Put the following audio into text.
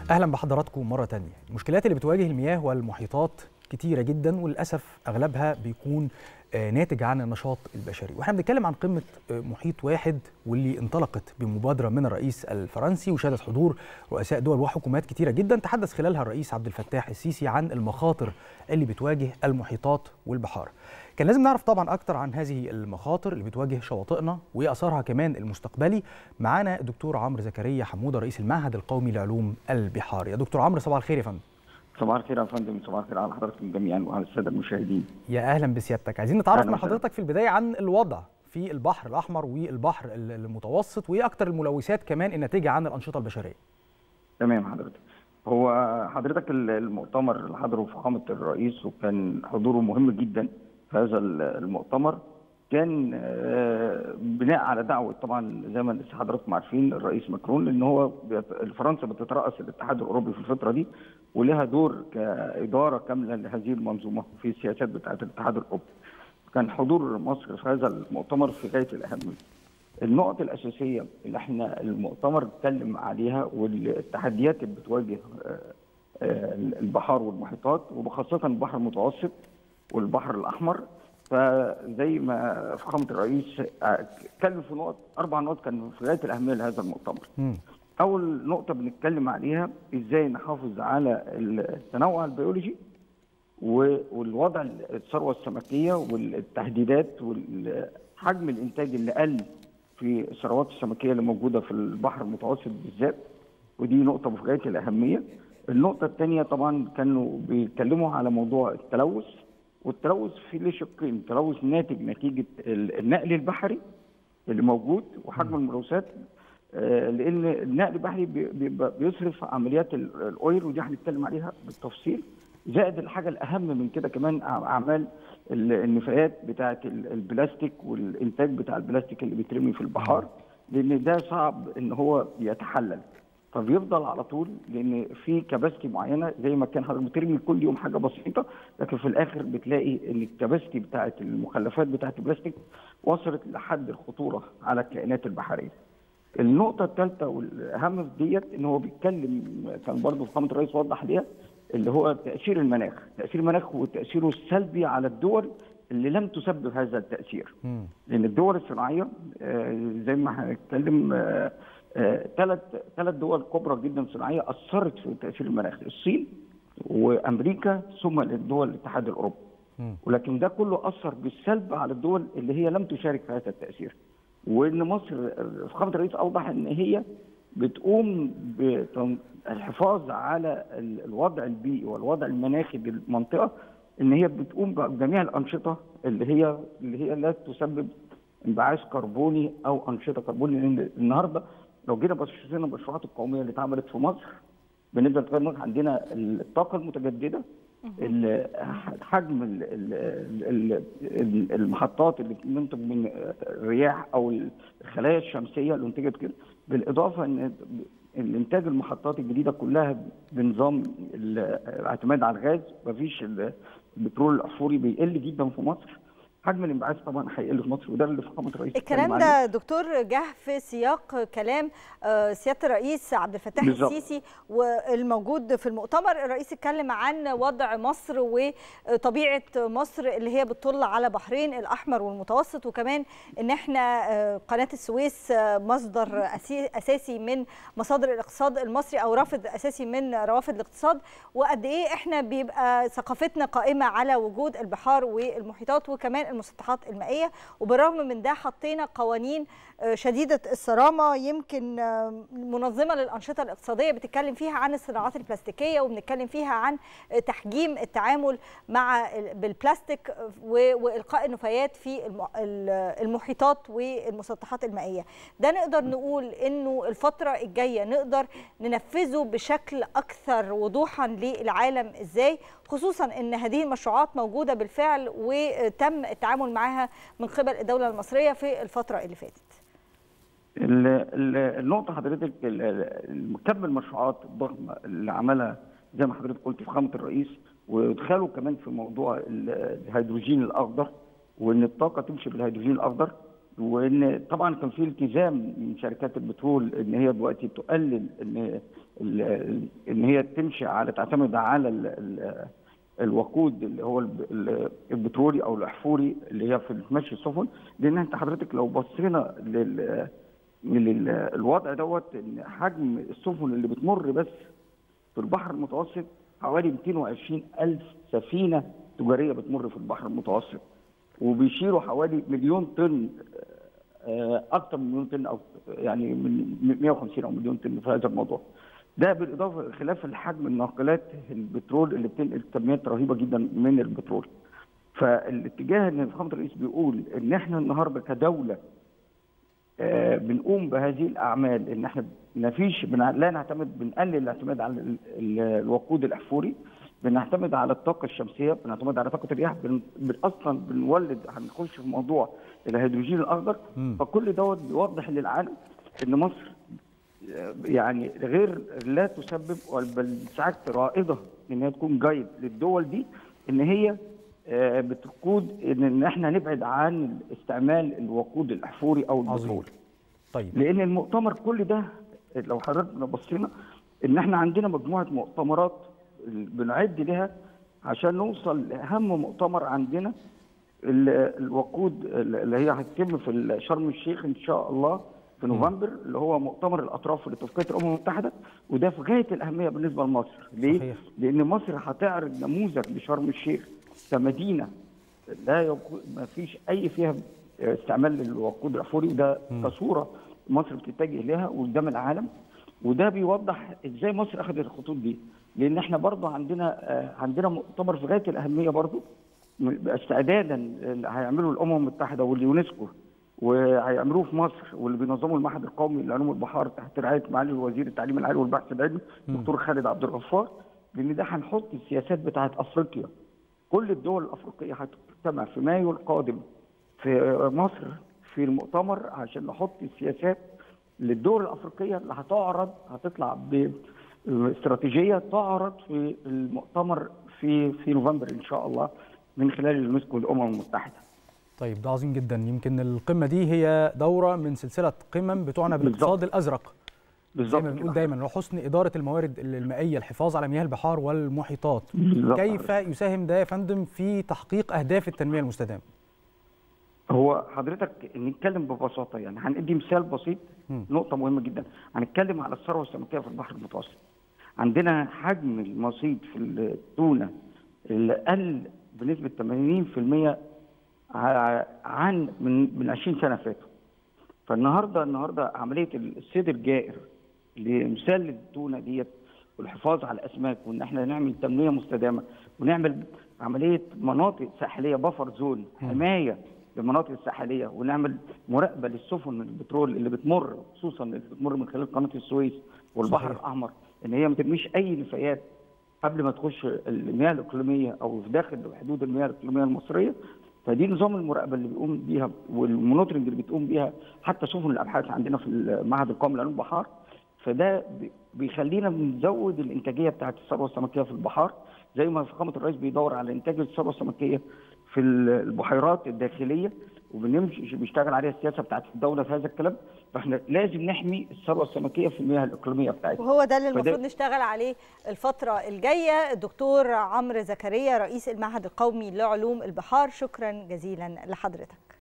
اهلا بحضراتكم مره تانية المشكلات اللي بتواجه المياه والمحيطات كتيره جدا وللاسف اغلبها بيكون آه، ناتج عن النشاط البشري واحنا بنتكلم عن قمه آه، محيط واحد واللي انطلقت بمبادره من الرئيس الفرنسي وشهدت حضور رؤساء دول وحكومات كتيره جدا تحدث خلالها الرئيس عبد الفتاح السيسي عن المخاطر اللي بتواجه المحيطات والبحار كان لازم نعرف طبعا اكتر عن هذه المخاطر اللي بتواجه شواطئنا وايه اثارها كمان المستقبلي معانا الدكتور عمرو زكريا حموده رئيس المعهد القومي لعلوم البحار يا دكتور عمرو صباح الخير يا فندم صباح الخير يا فندم صباح الخير على حضراتكم جميعا وعلى الساده المشاهدين يا اهلا بسيادتك عايزين نتعرف أهلاً من وسهلاً. حضرتك في البدايه عن الوضع في البحر الاحمر والبحر ال- المتوسط وايه اكتر الملوثات كمان الناتجه عن الانشطه البشريه تمام حضرتك هو حضرتك ال- المؤتمر اللي حضره فخامه الرئيس وكان حضوره مهم جدا في هذا ال- المؤتمر كان آه، بناء على دعوه طبعا زي ما لسه حضراتكم عارفين الرئيس ماكرون لان هو بيت- فرنسا بتترأس الاتحاد الاوروبي في الفتره دي ولها دور كاداره كامله لهذه المنظومه في السياسات بتاعه الاتحاد الاوروبي. كان حضور مصر في هذا المؤتمر في غايه الاهميه. النقط الأساسية اللي احنا المؤتمر اتكلم عليها والتحديات اللي بتواجه آه، آه، البحار والمحيطات وبخاصة البحر المتوسط والبحر الأحمر فزي ما فخامة الرئيس آه، اتكلم في نقط أربع نقط كانوا في غاية الأهمية لهذا المؤتمر. مم. أول نقطة بنتكلم عليها إزاي نحافظ على التنوع البيولوجي و- والوضع الثروه السمكيه والتهديدات وحجم الانتاج اللي قل في الثروات السمكيه اللي موجوده في البحر المتوسط بالذات ودي نقطه في غايه الاهميه. النقطه الثانيه طبعا كانوا بيتكلموا على موضوع التلوث والتلوث في ليه شقين تلوث ناتج نتيجه ال- النقل البحري اللي موجود وحجم الملوثات آه، لان النقل البحري بي- بيبقى بيصرف عمليات ال- الاويل ودي هنتكلم عليها بالتفصيل زائد الحاجه الاهم من كده كمان أع- اعمال ال- النفايات بتاعه ال- البلاستيك والانتاج بتاع البلاستيك اللي بيترمي في البحار لان ده صعب ان هو يتحلل فبيفضل على طول لان في كباستي معينه زي ما كان حضرتك بترمي كل يوم حاجه بسيطه لكن في الاخر بتلاقي ان الكباستي بتاعه المخلفات بتاعه البلاستيك وصلت لحد الخطوره على الكائنات البحريه. النقطة الثالثة والأهم في ديت إن هو بيتكلم كان برضه فخامة الرئيس وضح ليها اللي هو تأثير المناخ، تأثير المناخ وتأثيره السلبي على الدول اللي لم تسبب هذا التأثير. مم. لأن الدول الصناعية آه، زي ما هنتكلم ثلاث ثلاث دول كبرى جدا صناعية أثرت في تأثير المناخ، الصين وأمريكا ثم الدول الاتحاد الأوروبي. مم. ولكن ده كله اثر بالسلب على الدول اللي هي لم تشارك في هذا التاثير وان مصر فخامه الرئيس اوضح ان هي بتقوم بالحفاظ على ال- الوضع البيئي والوضع المناخي للمنطقه ان هي بتقوم بجميع الانشطه اللي هي اللي هي لا تسبب انبعاث كربوني او انشطه كربوني لان النهارده لو جينا بصينا المشروعات القوميه اللي اتعملت في مصر بالنسبه للطاقه عندنا الطاقه المتجدده ال- حجم ال- ال- ال- المحطات اللي بتنتج من الرياح او الخلايا الشمسيه اللي انتجت كده بالاضافه ان الانتاج المحطات الجديده كلها بنظام الاعتماد على الغاز مفيش البترول الاحفوري بيقل جدا في مصر حجم الانبعاث طبعا هيقل في مصر وده اللي فخامه الرئيس الكلام اتكلم عليه. ده دكتور جه في سياق كلام آه، سياده الرئيس عبد الفتاح بالظبط. السيسي والموجود في المؤتمر الرئيس اتكلم عن وضع مصر وطبيعه مصر اللي هي بتطل على بحرين الاحمر والمتوسط وكمان ان احنا آه، قناه السويس آه، مصدر أسي- اساسي من مصادر الاقتصاد المصري او رافد اساسي من روافد الاقتصاد وقد ايه احنا بيبقى ثقافتنا قائمه على وجود البحار والمحيطات وكمان المسطحات المائيه وبالرغم من ده حطينا قوانين آه، شديده الصرامه يمكن آه، منظمه للانشطه الاقتصاديه بتتكلم فيها عن الصناعات البلاستيكيه وبنتكلم فيها عن آه، تحجيم التعامل مع ال- بالبلاستيك آه، و- والقاء النفايات في الم- ال- المحيطات والمسطحات المائيه ده نقدر نقول انه الفتره الجايه نقدر ننفذه بشكل اكثر وضوحا للعالم ازاي خصوصا ان هذه المشروعات موجوده بالفعل وتم التعامل معها من قبل الدوله المصريه في الفتره اللي فاتت ال- ال- النقطة حضرتك ال- ال- كم المشروعات الضخمة اللي عملها زي ما حضرتك قلت فخامة الرئيس وادخاله كمان في موضوع ال- الهيدروجين الأخضر وإن الطاقة تمشي بالهيدروجين الأخضر وان طبعا كان في التزام من شركات البترول ان هي دلوقتي تقلل ان ان هي تمشي على تعتمد على ال ال الوقود اللي هو البترولي او الاحفوري اللي هي في مشي السفن لان انت حضرتك لو بصينا لل للوضع دوت ان حجم السفن اللي بتمر بس في البحر المتوسط حوالي 220 الف سفينه تجاريه بتمر في البحر المتوسط وبيشيلوا حوالي مليون طن اكثر من مليون طن او يعني من 150 او مليون طن في هذا الموضوع. ده بالاضافه خلاف الحجم الناقلات البترول اللي بتنقل كميات رهيبه جدا من البترول. فالاتجاه ان فخامه الرئيس بيقول ان احنا النهارده كدوله آه بنقوم بهذه الاعمال ان احنا ما فيش لا نعتمد بنقلل الاعتماد على الوقود الاحفوري بنعتمد على الطاقه الشمسيه بنعتمد على طاقه الرياح بن... اصلا بنولد هنخش في موضوع الهيدروجين الاخضر فكل دوت بيوضح للعالم ان مصر يعني غير لا تسبب بل ساعات رائده ان هي تكون جايد للدول دي ان هي بتقود ان احنا نبعد عن استعمال الوقود الاحفوري او البترول طيب لان المؤتمر كل ده لو حضرتك بصينا ان احنا عندنا مجموعه مؤتمرات بنعد لها عشان نوصل لاهم مؤتمر عندنا الوقود اللي هي هتتم في شرم الشيخ ان شاء الله في نوفمبر اللي هو مؤتمر الاطراف لاتفاقيه الامم المتحده وده في غايه الاهميه بالنسبه لمصر ليه؟ صحيح. لان مصر هتعرض نموذج لشرم الشيخ كمدينه لا يكون ما فيش اي فيها استعمال للوقود الاحفوري وده كصوره مصر بتتجه لها قدام العالم وده بيوضح ازاي مصر اخذت الخطوط دي لان احنا برضه عندنا عندنا مؤتمر في غايه الاهميه برضه استعدادا اللي هيعمله الامم المتحده واليونسكو وهيعملوه في مصر واللي بينظمه المعهد القومي لعلوم البحار تحت رعايه معالي وزير التعليم العالي والبحث العلمي دكتور خالد عبد الغفار لان ده هنحط السياسات بتاعت افريقيا كل الدول الافريقيه هتجتمع في مايو القادم في مصر في المؤتمر عشان نحط السياسات للدول الافريقيه اللي هتعرض هتطلع باستراتيجيه تعرض في المؤتمر في في نوفمبر ان شاء الله من خلال اليونسكو والامم المتحده. طيب ده عظيم جدا يمكن القمه دي هي دوره من سلسله قمم بتوعنا بالاقتصاد الازرق. بالظبط زي ما بنقول دايما لحسن اداره الموارد المائيه الحفاظ على مياه البحار والمحيطات. كيف يساهم ده يا فندم في تحقيق اهداف التنميه المستدامه؟ هو حضرتك نتكلم ببساطه يعني هندي مثال بسيط م. نقطه مهمه جدا هنتكلم على الثروه السمكيه في البحر المتوسط عندنا حجم المصيد في التونه اللي قل بنسبه 80% عن من من 20 سنه فاتوا فالنهارده النهارده عمليه الصيد الجائر لمثال للتونه ديت والحفاظ على الاسماك وان احنا نعمل تنميه مستدامه ونعمل عمليه مناطق ساحليه بفر زون حمايه للمناطق الساحليه ونعمل مراقبه للسفن البترول اللي بتمر خصوصا اللي بتمر من خلال قناه السويس والبحر صحيح. الاحمر ان هي ما ترميش اي نفايات قبل ما تخش المياه الاقليميه او في داخل حدود المياه الاقليميه المصريه فدي نظام المراقبه اللي بيقوم بيها والمونيتورنج اللي بتقوم بيها حتى سفن الابحاث عندنا في المعهد القومي لعلوم البحار فده بيخلينا بنزود الانتاجيه بتاعت الثروه السمكيه في البحار زي ما فخامه الرئيس بيدور على انتاج الثروه السمكيه في البحيرات الداخليه وبنمشي بيشتغل عليها السياسه بتاعت الدوله في هذا الكلام فاحنا لازم نحمي الثروه السمكيه في المياه الاقليميه بتاعتنا وهو ده اللي المفروض نشتغل عليه الفتره الجايه الدكتور عمرو زكريا رئيس المعهد القومي لعلوم البحار شكرا جزيلا لحضرتك